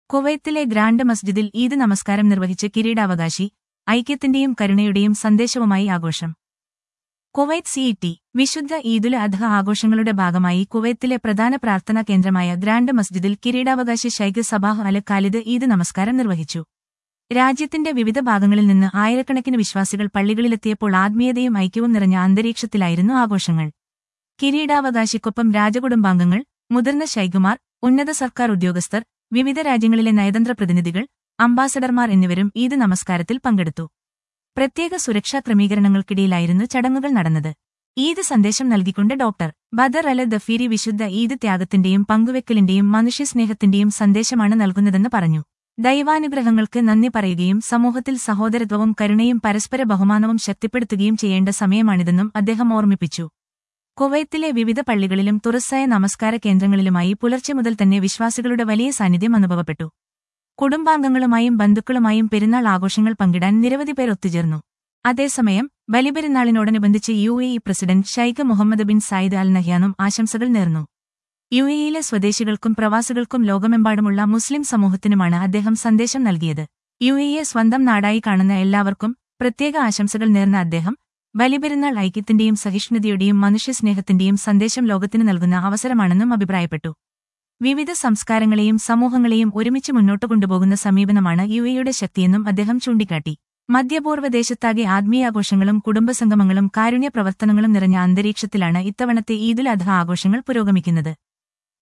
കുവൈത്തിലെ grand മസ്ജിദിൽ ഈദ് നമസ്കാരം നിർവഹിച്ച് കിരീടാവകാശി ഐക്യത്തിന്റെയും കരുണയുടെയും സന്ദേശവുമായി ആഘോഷം കുവൈത്ത് സിഇടി വിശുദ്ധ ഈദുൽ അദ്ഹ ആഘോഷങ്ങളുടെ ഭാഗമായി കുവൈത്തിലെ പ്രധാന പ്രാർത്ഥനാ കേന്ദ്രമായ ഗ്രാൻഡ് മസ്ജിദിൽ കിരീടാവകാശി Sheikh Sabah Al Khalid Eid നമസ്കാരം നിർവഹിച്ചു രാജ്യത്തിന്റെ വിവിധ ഭാഗങ്ങളിൽ നിന്ന് ആയിരക്കണക്കിന് വിശ്വാസികൾ പള്ളികളിലെത്തിയപ്പോൾ ആത്മീയതയും ഐക്യവും നിറഞ്ഞ അന്തരീക്ഷത്തിലായിരുന്നു ആഘോഷങ്ങൾ കിരീടാവകാശിക്കൊപ്പം രാജകുടുംബാംഗങ്ങൾ മുതിർന്ന ശൈഖുമാർ ഉന്നത സർക്കാർ ഉദ്യോഗസ്ഥർ വിവിധ രാജ്യങ്ങളിലെ നയതന്ത്ര പ്രതിനിധികൾ അംബാസഡർമാർ എന്നിവരും ഈദ് നമസ്കാരത്തിൽ പങ്കെടുത്തു പ്രത്യേക സുരക്ഷാ ക്രമീകരണങ്ങൾക്കിടയിലായിരുന്നു ചടങ്ങുകൾ നടന്നത് ഈദ് സന്ദേശം നൽകിക്കൊണ്ട് ഡോക്ടർ ബദർ അല ദഫീരി വിശുദ്ധ ഈദ് ത്യാഗത്തിന്റെയും പങ്കുവെക്കലിന്റെയും മനുഷ്യസ്നേഹത്തിന്റെയും സന്ദേശമാണ് നൽകുന്നതെന്ന് പറഞ്ഞു ദൈവാനുഗ്രഹങ്ങൾക്ക് നന്ദി പറയുകയും സമൂഹത്തിൽ സഹോദരത്വവും കരുണയും പരസ്പര ബഹുമാനവും ശക്തിപ്പെടുത്തുകയും ചെയ്യേണ്ട സമയമാണിതെന്നും അദ്ദേഹം ഓർമ്മിപ്പിച്ചു കുവൈത്തിലെ വിവിധ പള്ളികളിലും തുറസ്സായ നമസ്കാര കേന്ദ്രങ്ങളിലുമായി പുലർച്ചെ മുതൽ തന്നെ വിശ്വാസികളുടെ വലിയ സാന്നിധ്യം അനുഭവപ്പെട്ടു കുടുംബാംഗങ്ങളുമായും ബന്ധുക്കളുമായും പെരുന്നാൾ ആഘോഷങ്ങൾ പങ്കിടാൻ നിരവധി പേർ ഒത്തുചേർന്നു അതേസമയം ബലിപെരുന്നാളിനോടനുബന്ധിച്ച് U A E president Sheikh Mohammed bin Zayed Al നഹ്യാനും ആശംസകൾ നേർന്നു യു എയിലെ സ്വദേശികൾക്കും പ്രവാസികൾക്കും ലോകമെമ്പാടുമുള്ള മുസ്ലിം സമൂഹത്തിനുമാണ് അദ്ദേഹം സന്ദേശം നൽകിയത് യു എയെ സ്വന്തം നാടായി കാണുന്ന എല്ലാവർക്കും പ്രത്യേക ആശംസകൾ നേർന്ന അദ്ദേഹം ബലിപെരുന്നാൾ ഐക്യത്തിന്റെയും സഹിഷ്ണുതയുടെയും മനുഷ്യസ്നേഹത്തിന്റെയും സന്ദേശം ലോകത്തിന് നൽകുന്ന അവസരമാണെന്നും അഭിപ്രായപ്പെട്ടു വിവിധ സംസ്കാരങ്ങളെയും സമൂഹങ്ങളെയും ഒരുമിച്ച് മുന്നോട്ട് കൊണ്ടുപോകുന്ന സമീപനമാണ് യു എയുടെ ശക്തിയെന്നും അദ്ദേഹം ചൂണ്ടിക്കാട്ടി മധ്യപൂർവ്വ ദേശത്താകെ ആത്മീയാഘോഷങ്ങളും കുടുംബസംഗമങ്ങളും കാരുണ്യ പ്രവർത്തനങ്ങളും നിറഞ്ഞ അന്തരീക്ഷത്തിലാണ് ഇത്തവണത്തെ ഈദുൽ അധ ആഘോഷങ്ങൾ പുരോഗമിക്കുന്നത്